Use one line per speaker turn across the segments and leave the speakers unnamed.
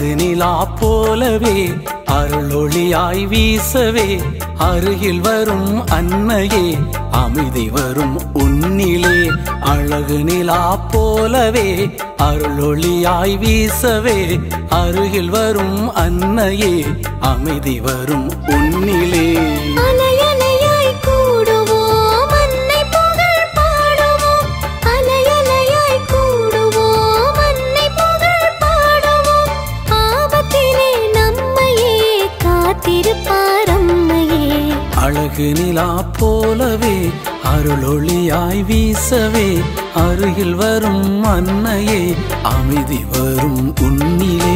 அழகு நிலா போலவே அருளொளியாய் வீசவே அருகில் வரும் அன்னையே அமைதி வரும் உன்னிலே அழகு நிலா போலவே அருளொளியாய் வீசவே அருகில் வரும் அன்னையே அமைதி வரும் உன்னிலே
அலையலையாய் கூடுவோம் அன்னை புகழ் பாடுவோம் அலையலையாய் கூடுவோம் அன்னை புகழ் பாடுவோம் ஆபத்திலே நம்மையே காத்திருப்பார் அம்மையே
அழகு நிலா போலவே அருளொளியாய் வீசவே அருகில் வரும் அன்னையே அமைதி வரும் உன்னிலே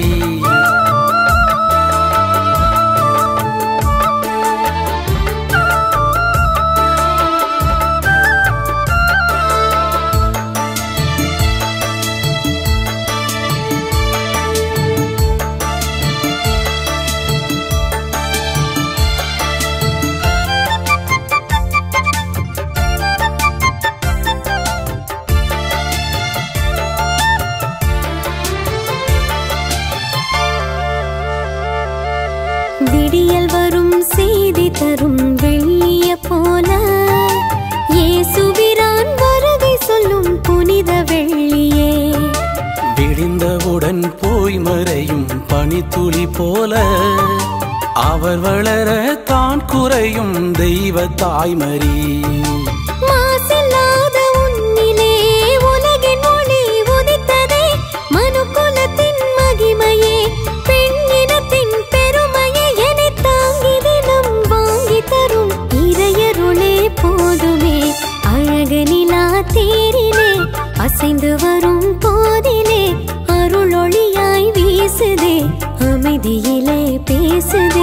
விடியல் வரும் செய்தி தரும் வெள்ளிய போல இயேசுபிரான் வருகை சொல்லும் புனித வெள்ளியே
விடிந்தவுடன் போய் மறையும் பனித்துளி போல அவர் வளர தான் குறையும் தெய்வ தாய்மரி
மாசில்லாத உன்னிலே உலகின் ஒளி உதித்ததே மனுக்குலத்தின் மகிமையே பெண்ணினத்தின் பெருமையே என்னை தாங்கி தினம் வாங்கி தரும் இறையருளே போதுமே அழகு நிலா தேரிலே அசைந்து வரும் போதிலே அருளொளியாய் வீசுதே அமைதியிலே பேசுதே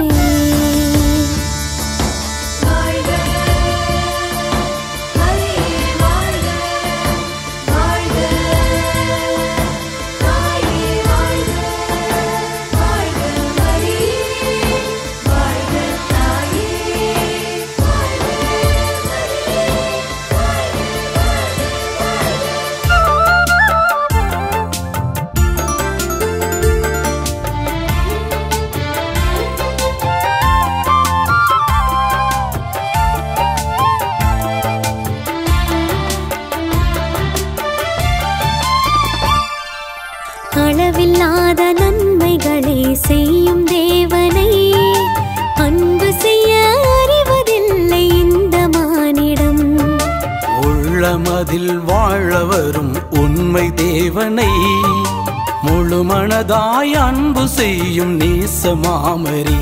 அளவில்லாத நன்மைகளை செய்யும் தேவனை அன்பு செய்ய அறிவதில்லை இந்த மானிடம்
உள்ளமதில் வாழ வரும் உண்மை தேவனை முழு மனதாய் அன்பு செய்யும் நேசமாமரி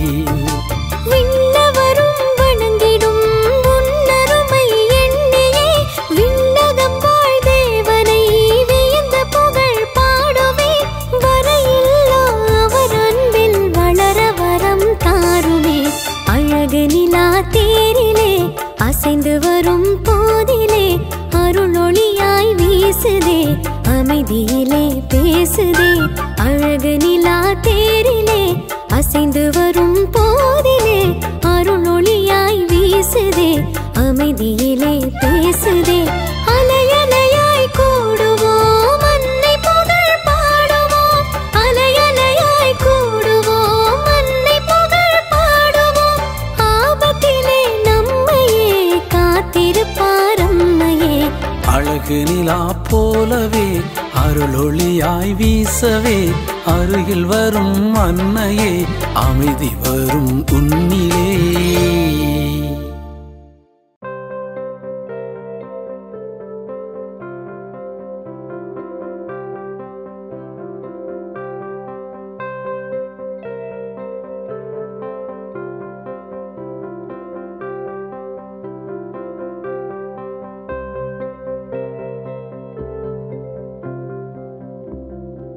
விண்ணவரும் வணங்கிடும் உன்னருமை எண்ணியே விண்ணகம் வாழ் தேவனை வியந்த புகழ் பாடுவே வரையில்லா அவர் அன்பில் வளர வரம் தாருமே அழகு நிலா தேரிலே அசைந்து வரும் போதிலே அருளொளியாய் வீசுதே அமைதியிலே பேசுதே அழகு நிலா தேரிலே அசைந்து வரும் போதிலே அருளொளியாய் வீசுதே அமைதியிலே பேசுதே அலையலையாய் கூடுவோம் அன்னை புகழ் பாடுவோம் அலையலையாய் கூடுவோம் அன்னை புகழ் பாடுவோம் ஆபத்திலே நம்மையே காத்திருப்பார் அம்மையே
அழகு நிலா போலவே அருளொளியாய் வீசவே அருகில் வரும் அன்னையே அமைதி வரும் உன்னிலே